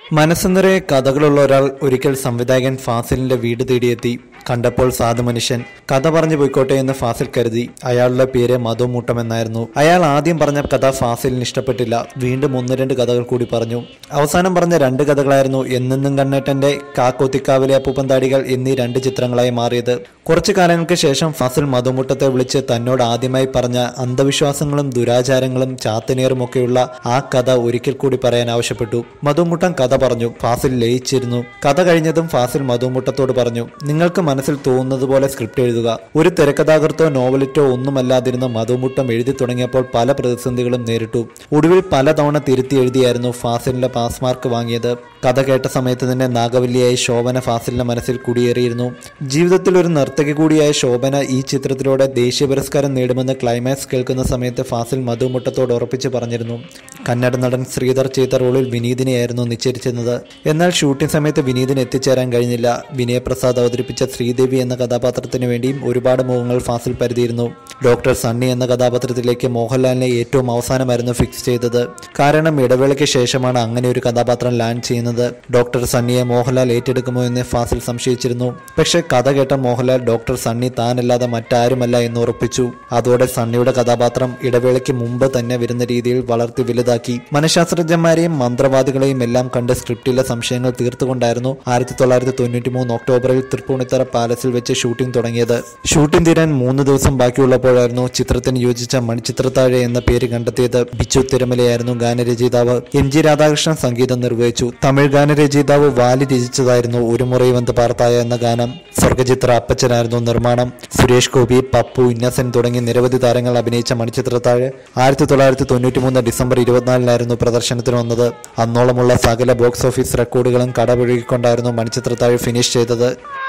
മനസ്സ് നിറയെ കഥകളുള്ള ഒരാൾ ഒരിക്കൽ സംവിധായകൻ ഫാസിലിന്റെ വീട് തേടിയെത്തി കണ്ടപ്പോൾ സാധു മനുഷ്യൻ കഥ പറഞ്ഞു പോയിക്കോട്ടെ എന്ന് ഫാസിൽ കരുതി അയാളുടെ പേര് മധുമൂട്ടം എന്നായിരുന്നു അയാൾ ആദ്യം പറഞ്ഞ കഥ ഫാസിലിന് ഇഷ്ടപ്പെട്ടില്ല വീണ്ടും ഒന്ന് രണ്ട് കഥകൾ കൂടി പറഞ്ഞു അവസാനം പറഞ്ഞ രണ്ട് കഥകളായിരുന്നു എന്നെന്നും കണ്ണേട്ടന്റെ കാക്കോത്തിക്കാവിലെ അപ്പൂപ്പന്താടികൾ എന്നീ രണ്ട് ചിത്രങ്ങളായി മാറിയത് കുറച്ചു കാലങ്ങൾക്ക് ശേഷം ഫാസിൽ മധുമുട്ടത്തെ വിളിച്ച് തന്നോട് ആദ്യമായി പറഞ്ഞ അന്ധവിശ്വാസങ്ങളും ദുരാചാരങ്ങളും ചാത്തനേറുമൊക്കെയുള്ള ആ കഥ ഒരിക്കൽ കൂടി പറയാൻ ആവശ്യപ്പെട്ടു മധുമുട്ടൻ കഥ പറഞ്ഞു ഫാസിൽ ലയിച്ചിരുന്നു കഥ കഴിഞ്ഞതും ഫാസിൽ മധുമുട്ടത്തോട് പറഞ്ഞു നിങ്ങൾക്ക് മനസ്സിൽ തോന്നുന്നത് പോലെ സ്ക്രിപ്റ്റ് എഴുതുക ഒരു തിരക്കഥാകൃത്തോ നോവലിറ്റോ ഒന്നുമല്ലാതിരുന്ന മധുമുട്ടം എഴുതി തുടങ്ങിയപ്പോൾ പല പ്രതിസന്ധികളും നേരിട്ടു ഒടുവിൽ പലതവണ തിരുത്തി എഴുതിയായിരുന്നു ഫാസിലിന്റെ പാസ് മാർക്ക് വാങ്ങിയത് കഥ കേട്ട സമയത്ത് തന്നെ നാഗവല്ലിയായി ശോഭന ഫാസിലിന്റെ മനസ്സിൽ കുടിയേറിയിരുന്നു ജീവിതത്തിൽ ഒരു നർത്തകി കൂടിയായ ശോഭന ഈ ചിത്രത്തിലൂടെ ദേശീയ പുരസ്കാരം നേടുമെന്ന് ക്ലൈമാക്സ് കേൾക്കുന്ന സമയത്ത് ഫാസിൽ മധുമുട്ടത്തോട് ഉറപ്പിച്ച് പറഞ്ഞിരുന്നു കന്നഡ നടൻ ശ്രീധർ ചെയ്ത റോളിൽ വിനീതിനെയായിരുന്നു നിശ്ചയിച്ചിരുന്നത് എന്നാൽ ഷൂട്ടിംഗ് സമയത്ത് വിനീതിന് എത്തിച്ചേരാൻ കഴിഞ്ഞില്ല വിനയപ്രസാദ് അവതരിപ്പിച്ച ശ്രീദേവി എന്ന കഥാപാത്രത്തിന് വേണ്ടിയും ഒരുപാട് മുഖങ്ങൾ ഫാസിൽ പരുതിയിരുന്നു ഡോക്ടർ സണ്ണി എന്ന കഥാപാത്രത്തിലേക്ക് മോഹൻലാലിനെ ഏറ്റവും അവസാനമായിരുന്നു ഫിക്സ് ചെയ്തത് കാരണം ഇടവേളയ്ക്ക് ശേഷമാണ് അങ്ങനെ ഒരു കഥാപാത്രം ലാൻഡ് ചെയ്യുന്നത് ഡോക്ടർ സണ്ണിയെ മോഹൻലാൽ ഏറ്റെടുക്കുമോ എന്ന് ഫാസിൽ സംശയിച്ചിരുന്നു പക്ഷെ കഥ കേട്ട മോഹൻലാൽ ഡോക്ടർ സണ്ണി താനല്ലാതെ മറ്റാരുമല്ല എന്ന് ഉറപ്പിച്ചു അതോടെ സണ്ണിയുടെ കഥാപാത്രം ഇടവേളയ്ക്ക് മുമ്പ് തന്നെ വരുന്ന രീതിയിൽ വളർത്തി വലുതാക്കി മനഃശാസ്ത്രജ്ഞന്മാരെയും മന്ത്രവാദികളെയും എല്ലാം കണ്ട് സ്ക്രിപ്റ്റിലെ സംശയങ്ങൾ തീർത്തുകൊണ്ടായിരുന്നു ആയിരത്തി തൊള്ളായിരത്തി തൊണ്ണൂറ്റി മൂന്ന് ഒക്ടോബറിൽ തൃപ്പൂണിത്തറ പാലസിൽ വെച്ച് ഷൂട്ടിംഗ് തുടങ്ങിയത് ഷൂട്ടിംഗ് തീരാൻ മൂന്ന് ദിവസം ബാക്കിയുള്ളപ്പോഴായിരുന്നു ചിത്രത്തിന് യോജിച്ച മണിച്ചിത്രത്താഴെ എന്ന പേര് കണ്ടെത്തിയത് ബിച്ചു തിരുമലയായിരുന്നു ഗാനരചയിതാവ് എം ജി രാധാകൃഷ്ണൻ സംഗീതം നിർവഹിച്ചു തമിഴ് ഗാനരചയിതാവ് വാലി രചിച്ചതായിരുന്നു ഒരു മുறை വന്ന് പാർത്തായ എന്ന ഗാനം സ്വർഗചിത്ര അപ്പച്ചനായിരുന്നു നിർമ്മാണം സുരേഷ് ഗോപി പപ്പു ഇന്നസെന്റ് തുടങ്ങി നിരവധി താരങ്ങൾ അഭിനയിച്ച മണിച്ചിത്രത്താഴ് ആയിരത്തി തൊള്ളായിരത്തി തൊണ്ണൂറ്റി മൂന്ന് ഡിസംബർ ഇരുപത്തിനാലിനായിരുന്നു പ്രദർശനത്തിന് വന്നത് അന്നോളമുള്ള സകല ബോക്സ് ഓഫീസ് റെക്കോർഡുകളും കടപുഴകിക്കൊണ്ടായിരുന്നു മണിച്ചിത്രത്താഴ് ഫിനിഷ് ചെയ്തത്